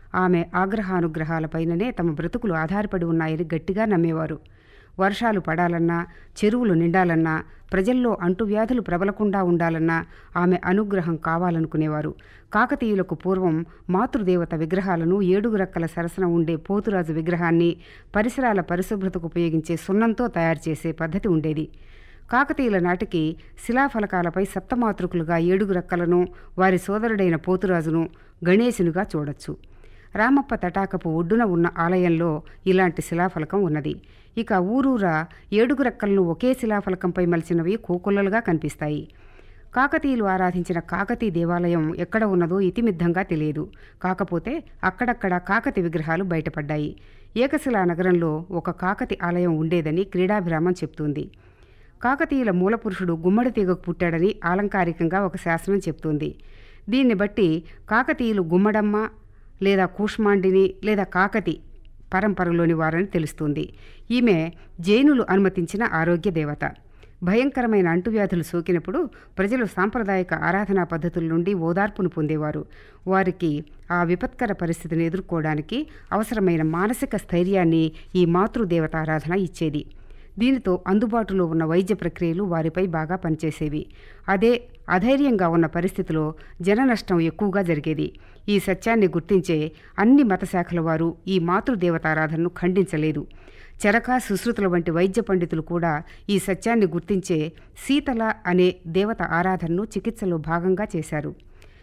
ఆమె ఆగ్రహానుగ్రహాలపైననే తమ బ్రతుకులు ఆధారపడి ఉన్నాయని గట్టిగా నమ్మేవారు వర్షాలు పడాలన్నా చెరువులు నిండాలన్నా ప్రజల్లో అంటువ్యాధులు ప్రబలకుండా ఉండాలన్నా ఆమె అనుగ్రహం కావాలనుకునేవారు కాకతీయులకు పూర్వం మాతృదేవత విగ్రహాలను ఏడుగు రక్కల సరసన ఉండే పోతురాజు విగ్రహాన్ని పరిసరాల పరిశుభ్రతకు ఉపయోగించే సున్నంతో తయారు చేసే పద్ధతి ఉండేది కాకతీయుల నాటికి శిలాఫలకాలపై సప్తమాతృకులుగా ఏడుగు రక్కలను వారి సోదరుడైన పోతురాజును గణేశునిగా చూడొచ్చు రామప్ప తటాకపు ఒడ్డున ఉన్న ఆలయంలో ఇలాంటి శిలాఫలకం ఉన్నది ఇక ఊరూరా ఏడుగు రెక్కలను ఒకే శిలాఫలకంపై మలిచినవి కోకొల్లలుగా కనిపిస్తాయి కాకతీయులు ఆరాధించిన కాకతీ దేవాలయం ఎక్కడ ఉన్నదో ఇతిమిద్దంగా తెలియదు కాకపోతే అక్కడక్కడ కాకతి విగ్రహాలు బయటపడ్డాయి ఏకశిలా నగరంలో ఒక కాకతి ఆలయం ఉండేదని క్రీడాభిరామం చెప్తుంది కాకతీయుల మూలపురుషుడు గుమ్మడి తీగకు పుట్టాడని ఆలంకారికంగా ఒక శాసనం చెప్తుంది దీన్ని బట్టి కాకతీయులు గుమ్మడమ్మ లేదా కూష్మాండిని లేదా కాకతి పరంపరలోని వారని తెలుస్తుంది ఈమె జైనులు అనుమతించిన ఆరోగ్య దేవత భయంకరమైన అంటువ్యాధులు సోకినప్పుడు ప్రజలు సాంప్రదాయక ఆరాధనా పద్ధతుల నుండి ఓదార్పును పొందేవారు వారికి ఆ విపత్కర పరిస్థితిని ఎదుర్కోవడానికి అవసరమైన మానసిక స్థైర్యాన్ని ఈ మాతృదేవత ఆరాధన ఇచ్చేది దీనితో అందుబాటులో ఉన్న వైద్య ప్రక్రియలు వారిపై బాగా పనిచేసేవి అదే అధైర్యంగా ఉన్న పరిస్థితిలో జన నష్టం ఎక్కువగా జరిగేది ఈ సత్యాన్ని గుర్తించే అన్ని మత శాఖల వారు ఈ మాతృదేవతారాధనను ఖండించలేదు చరక సుశ్రుతుల వంటి వైద్య పండితులు కూడా ఈ సత్యాన్ని గుర్తించే శీతల అనే దేవత ఆరాధనను చికిత్సలో భాగంగా చేశారు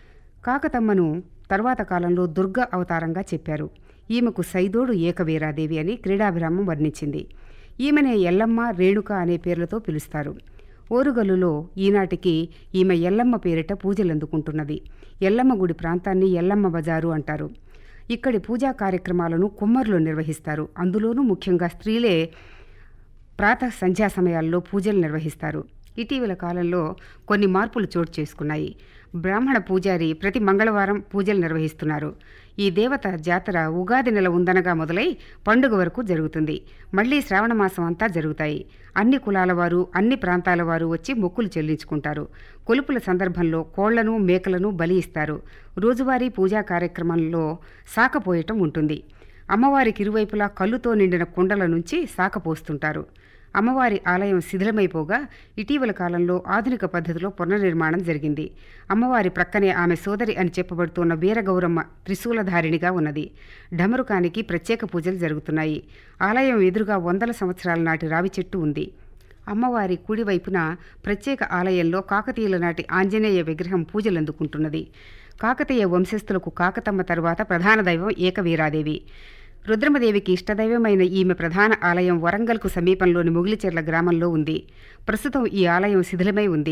కాకతమ్మను తర్వాత కాలంలో దుర్గ అవతారంగా చెప్పారు ఈమెకు సైదోడు ఏకవీరాదేవి అని క్రీడాభిరామం వర్ణించింది ఈమెనే ఎల్లమ్మ రేణుక అనే పేర్లతో పిలుస్తారు ఓరుగల్లులో ఈనాటికి ఈమె ఎల్లమ్మ పేరిట పూజలు అందుకుంటున్నది ఎల్లమ్మ గుడి ప్రాంతాన్ని ఎల్లమ్మ బజారు అంటారు ఇక్కడి పూజా కార్యక్రమాలను కుమ్మరులు నిర్వహిస్తారు అందులోనూ ముఖ్యంగా స్త్రీలే ప్రాతః సంధ్యా సమయాల్లో పూజలు నిర్వహిస్తారు ఇటీవల కాలంలో కొన్ని మార్పులు చోటు చేసుకున్నాయి బ్రాహ్మణ పూజారి ప్రతి మంగళవారం పూజలు నిర్వహిస్తున్నారు ఈ దేవత జాతర ఉగాది నెల ఉందనగా మొదలై పండుగ వరకు జరుగుతుంది మళ్లీ శ్రావణ మాసం అంతా జరుగుతాయి అన్ని కులాల వారు అన్ని ప్రాంతాల వారు వచ్చి మొక్కులు చెల్లించుకుంటారు కొలుపుల సందర్భంలో కోళ్లను మేకలను బలి ఇస్తారు రోజువారీ పూజా కార్యక్రమంలో సాకపోయటం ఉంటుంది అమ్మవారికి ఇరువైపులా కళ్ళుతో నిండిన కుండల నుంచి సాకపోస్తుంటారు అమ్మవారి ఆలయం శిథిలమైపోగా ఇటీవల కాలంలో ఆధునిక పద్ధతిలో పునర్నిర్మాణం జరిగింది అమ్మవారి ప్రక్కనే ఆమె సోదరి అని చెప్పబడుతున్న వీరగౌరమ్మ త్రిశూలధారిణిగా ఉన్నది ఢమరుకానికి ప్రత్యేక పూజలు జరుగుతున్నాయి ఆలయం ఎదురుగా వందల సంవత్సరాల నాటి రావి చెట్టు ఉంది అమ్మవారి కుడివైపున ప్రత్యేక ఆలయంలో కాకతీయుల నాటి ఆంజనేయ విగ్రహం పూజలు అందుకుంటున్నది కాకతీయ వంశస్థులకు కాకతమ్మ తరువాత ప్రధాన దైవం ఏకవీరాదేవి రుద్రమదేవికి ఇష్టదైవమైన ఈమె ప్రధాన ఆలయం వరంగల్కు సమీపంలోని ముగిలిచెర్ల గ్రామంలో ఉంది ప్రస్తుతం ఈ ఆలయం శిథిలమై ఉంది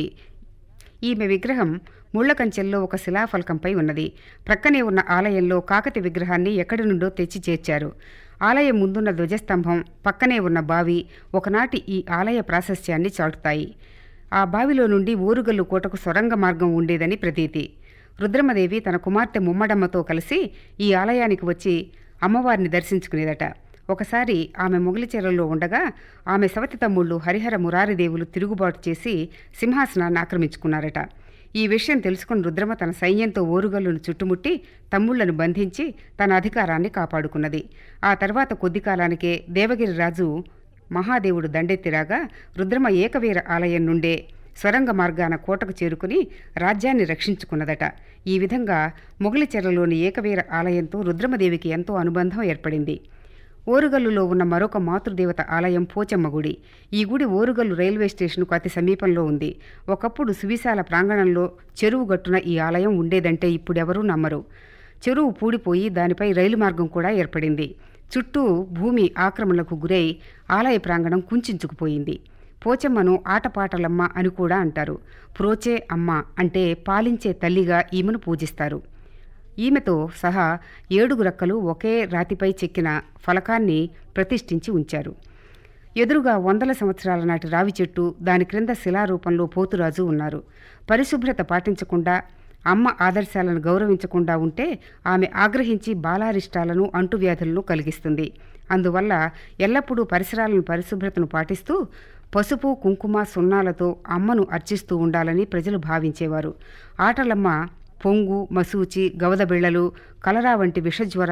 ఈమె విగ్రహం ముళ్లకంచెల్లో ఒక శిలాఫలకంపై ఉన్నది ప్రక్కనే ఉన్న ఆలయంలో కాకతి విగ్రహాన్ని ఎక్కడి నుండో తెచ్చి చేర్చారు ఆలయం ముందున్న ధ్వజస్తంభం పక్కనే ఉన్న బావి ఒకనాటి ఈ ఆలయ ప్రాశస్త్యాన్ని చాటుతాయి ఆ బావిలో నుండి ఊరుగల్లు కోటకు సొరంగ మార్గం ఉండేదని ప్రతీతి రుద్రమదేవి తన కుమార్తె ముమ్మడమ్మతో కలిసి ఈ ఆలయానికి వచ్చి అమ్మవారిని దర్శించుకునేదట ఒకసారి ఆమె మొగలిచెరలో ఉండగా ఆమె సవతి తమ్ముళ్ళు హరిహర మురారిదేవులు తిరుగుబాటు చేసి సింహాసనాన్ని ఆక్రమించుకున్నారట ఈ విషయం తెలుసుకుని రుద్రమ తన సైన్యంతో ఓరుగల్లును చుట్టుముట్టి తమ్ముళ్లను బంధించి తన అధికారాన్ని కాపాడుకున్నది ఆ తర్వాత కొద్ది కాలానికే దేవగిరి రాజు మహాదేవుడు దండెత్తిరాగా రుద్రమ ఏకవీర ఆలయం నుండే స్వరంగ మార్గాన కోటకు చేరుకుని రాజ్యాన్ని రక్షించుకున్నదట ఈ విధంగా మొగలిచెరలోని ఏకవీర ఆలయంతో రుద్రమదేవికి ఎంతో అనుబంధం ఏర్పడింది ఓరుగల్లులో ఉన్న మరొక మాతృదేవత ఆలయం పోచమ్మ గుడి ఈ గుడి ఓరుగల్లు రైల్వే స్టేషన్కు అతి సమీపంలో ఉంది ఒకప్పుడు సువిశాల ప్రాంగణంలో చెరువు గట్టున ఈ ఆలయం ఉండేదంటే ఇప్పుడెవరూ నమ్మరు చెరువు పూడిపోయి దానిపై రైలు మార్గం కూడా ఏర్పడింది చుట్టూ భూమి ఆక్రమణలకు గురై ఆలయ ప్రాంగణం కుంచుకుపోయింది పోచమ్మను ఆటపాటలమ్మ అని కూడా అంటారు ప్రోచే అమ్మ అంటే పాలించే తల్లిగా ఈమెను పూజిస్తారు ఈమెతో సహా ఏడుగు రక్కలు ఒకే రాతిపై చెక్కిన ఫలకాన్ని ప్రతిష్ఠించి ఉంచారు ఎదురుగా వందల సంవత్సరాల నాటి రావి చెట్టు దాని క్రింద శిలారూపంలో పోతురాజు ఉన్నారు పరిశుభ్రత పాటించకుండా అమ్మ ఆదర్శాలను గౌరవించకుండా ఉంటే ఆమె ఆగ్రహించి బాలారిష్టాలను అంటువ్యాధులను కలిగిస్తుంది అందువల్ల ఎల్లప్పుడూ పరిసరాలను పరిశుభ్రతను పాటిస్తూ పసుపు కుంకుమ సున్నాలతో అమ్మను అర్చిస్తూ ఉండాలని ప్రజలు భావించేవారు ఆటలమ్మ పొంగు మసూచి గవదబిళ్లలు కలరా వంటి విషజ్వరాలు